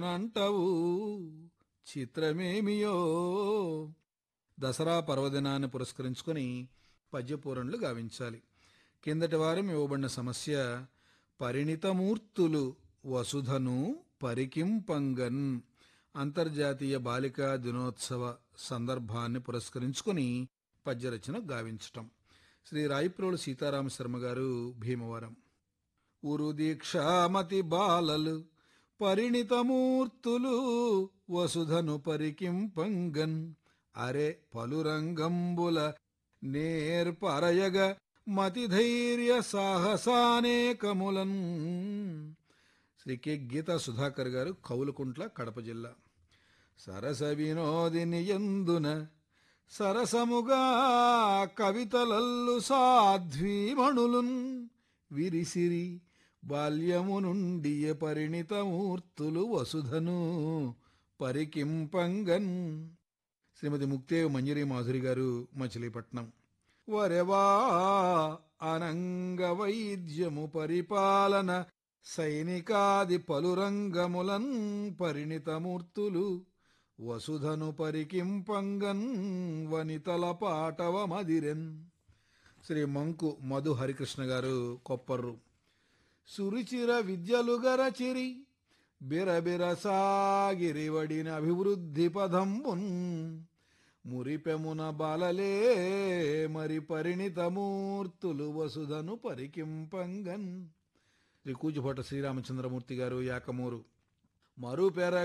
అంటవు చిత్రమేమియో దసరా పర్వదినాన్ని పురస్కరించుకొని పద్యపూరణలు గావించాలి కిందటి వారం ఇవ్వబడిన సమస్య పరిణితమూర్తులు వసుధను పరికింపంగన్ అంతర్జాతీయ బాలికా దినోత్సవ సందర్భాన్ని పురస్కరించుకొని పద్యరచన గావించటం శ్రీ రాయప్రోలు సీతారామ శర్మ గారు భీమవరం ఉరు దీక్షామతి బాలలు పరిణితమూర్తులు వసుధను పరికింపంగన్ అరే పలురంగంబుల నేర్పరయగ మతిధైర్య సాహసానేకములన్ శ్రీ కె గీతా సుధాకర్ గారు కౌలుకుంట్ల కడప జిల్లా సరస వినోదిని ఎందున సరసముగా కవితలల్లు సాధ్వీమణులున్ విరిసిరి బాల్యము నుండి పరిణితమూర్తులు వసుధను పరికింపంగన్ శ్రీమతి ముక్తేవ్ మంజరి మాధురి గారు మచిలీపట్నం వరెవా అనంగ వైద్యము పరిపాలన సైనికాది పలురంగములన్ పరిణితమూర్తులు వసుధను పరికింపంగన్ వనితల పాటవ మదిరెన్ శ్రీ మంకు మధు హరికృష్ణ గారు కొప్పర్రు సురుచిర విద్యలు గరచిరి బిరబిర సాగిరివడిన అభివృద్ధి పదంబున్ మురిపెమున బాలలే మరి పరిణితమూర్తులు వసుధను పరికింపంగన్ శ్రీ కూచిభట్ట శ్రీరామచంద్రమూర్తి గారు యాకమూరు మరుపెర